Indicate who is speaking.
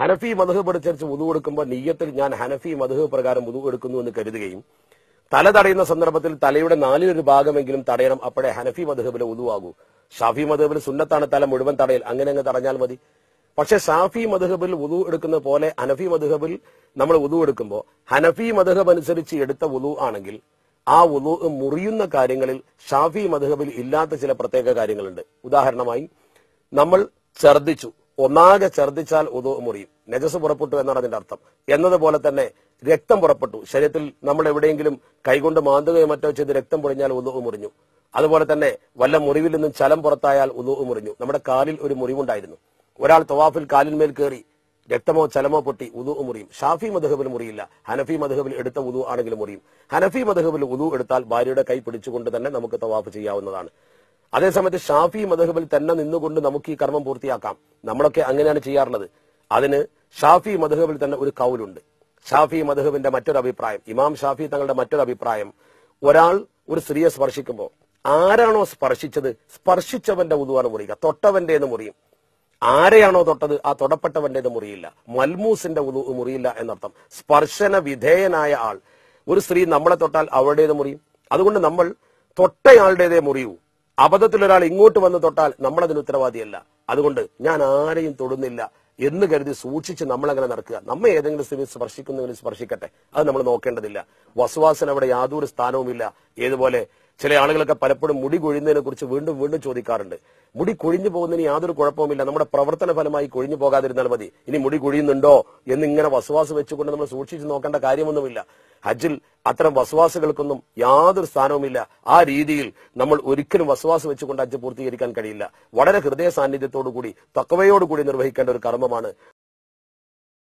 Speaker 1: ഹനഫി മധുഹബ് അനുസരിച്ച് ഉതു എടുക്കുമ്പോൾ നീയത്തിൽ ഞാൻ ഹനഫി മധുഹബ് പ്രകാരം ഉതു എടുക്കുന്നു എന്ന് കരുതുകയും തല തടയുന്ന സന്ദർഭത്തിൽ തലയുടെ നാലിലൊരു ഭാഗമെങ്കിലും തടയണം അപ്പോഴേ ഹനഫി മധുഹബിലെ ഉതുവാകൂ ഷാഫി മധുഹബിൽ സുന്നത്താണ് തല മുഴുവൻ തടയൽ അങ്ങനെ അങ്ങ് തടഞ്ഞാൽ മതി പക്ഷെ ഷാഫി മധുഹബിൽ ഉതു എടുക്കുന്ന പോലെ ഹനഫി മധുഹബിൽ നമ്മൾ ഉതു എടുക്കുമ്പോൾ ഹനഫി മധുഹബ് അനുസരിച്ച് എടുത്ത ഉതു ആണെങ്കിൽ ആ ഉതു മുറിയുന്ന കാര്യങ്ങളിൽ ഷാഫി മധുഹബിൽ ഇല്ലാത്ത ചില പ്രത്യേക കാര്യങ്ങളുണ്ട് ഉദാഹരണമായി നമ്മൾ ഛർദിച്ചു ഒന്നാകെ ഛർദിച്ചാൽ ഉതു മുറിയും നജസ് പുറപ്പെട്ടു എന്നാണ് അതിന്റെ അർത്ഥം എന്നതുപോലെ തന്നെ രക്തം പുറപ്പെട്ടു ശരീരത്തിൽ നമ്മൾ എവിടെയെങ്കിലും കൈകൊണ്ട് മാന്തുകയോ മറ്റോ ചെയ്ത് രക്തം പൊഴിഞ്ഞാൽ ഉതു മുറിഞ്ഞു അതുപോലെ തന്നെ വല്ല മുറിവിൽ നിന്നും ചലം പുറത്തായാൽ ഉതു മുറിഞ്ഞു നമ്മുടെ കാലിൽ ഒരു മുറിവുണ്ടായിരുന്നു ഒരാൾ തവാഫിൽ കാലിന്മേൽ കയറി രക്തമോ ചലമോ പൊട്ടി ഉദു മുറിയും ഷാഫി മധുഹബിൽ മുറിയില്ല ഹനഫി മധുഹബിൽ എടുത്ത ഉദു ആണെങ്കിലും മുറിയും ഹനഫി മധുഹബിൽ ഉദു എടുത്താൽ ഭാര്യയുടെ കൈ പിടിച്ചുകൊണ്ട് തന്നെ നമുക്ക് തവാഫ് ചെയ്യാവുന്നതാണ് അതേസമയത്ത് ഷാഫി മധുഹബിൽ തന്നെ നിന്നുകൊണ്ട് നമുക്ക് ഈ കർമ്മം പൂർത്തിയാക്കാം നമ്മളൊക്കെ അങ്ങനെയാണ് ചെയ്യാറുള്ളത് അതിന് ഷാഫി മധുഹബിൽ തന്നെ ഒരു കൗലുണ്ട് ഷാഫി മധുഹബിന്റെ മറ്റൊരു അഭിപ്രായം ഇമാം ഷാഫി തങ്ങളുടെ മറ്റൊരു അഭിപ്രായം ഒരാൾ ഒരു സ്ത്രീയെ സ്പർശിക്കുമ്പോൾ ആരാണോ സ്പർശിച്ചത് സ്പർശിച്ചവന്റെ ഉതുവാണ് മുറിയുക തൊട്ടവന്റെ എന്ന് മുറിയും ആരെയാണോ തൊട്ടത് ആ തൊടപ്പെട്ടവന്റേത് മുറിയില്ല മൽമൂസിന്റെ ഉതു മുറിയില്ല എന്നർത്ഥം സ്പർശന വിധേയനായ ആൾ ഒരു സ്ത്രീ നമ്മളെ തൊട്ടാൽ അവളുടേത് മുറിയും അതുകൊണ്ട് നമ്മൾ തൊട്ടയാളുടേതേ മുറിയൂ അബദ്ധത്തിൽ ഒരാൾ ഇങ്ങോട്ട് വന്ന് തൊട്ടാൽ നമ്മളതിന് ഉത്തരവാദിയല്ല അതുകൊണ്ട് ഞാൻ ആരെയും തൊടുന്നില്ല എന്ന് കരുതി സൂക്ഷിച്ച് നമ്മളങ്ങനെ നടക്കുക നമ്മെ ഏതെങ്കിലും സ്ഥിതി സ്പർശിക്കുന്നെങ്കിലും സ്പർശിക്കട്ടെ അത് നമ്മൾ നോക്കേണ്ടതില്ല വസുവാസന അവിടെ യാതൊരു സ്ഥാനവുമില്ല ഏതുപോലെ ചില ആളുകളൊക്കെ പലപ്പോഴും മുടി കൊഴിയുന്നതിനെ കുറിച്ച് വീണ്ടും വീണ്ടും ചോദിക്കാറുണ്ട് മുടി കൊഴിഞ്ഞു പോകുന്നതിന് യാതൊരു കുഴപ്പവുമില്ല നമ്മുടെ പ്രവർത്തന ഫലമായി കൊഴിഞ്ഞു പോകാതിരുന്നാൽ മതി ഇനി മുടി കൊഴിയുന്നുണ്ടോ എന്നിങ്ങനെ വസുവാസ് വെച്ചുകൊണ്ട് നമ്മൾ സൂക്ഷിച്ച് നോക്കേണ്ട കാര്യമൊന്നുമില്ല ഹജ്ജിൽ അത്തരം വസുവാസുകൾക്കൊന്നും യാതൊരു സ്ഥാനവുമില്ല ആ രീതിയിൽ നമ്മൾ ഒരിക്കലും വസുവാസ് വെച്ചുകൊണ്ട് ഹജ്ജ് പൂർത്തീകരിക്കാൻ കഴിയില്ല വളരെ ഹൃദയ സാന്നിധ്യത്തോടു കൂടി തക്കവയോടുകൂടി നിർവഹിക്കേണ്ട ഒരു കർമ്മമാണ്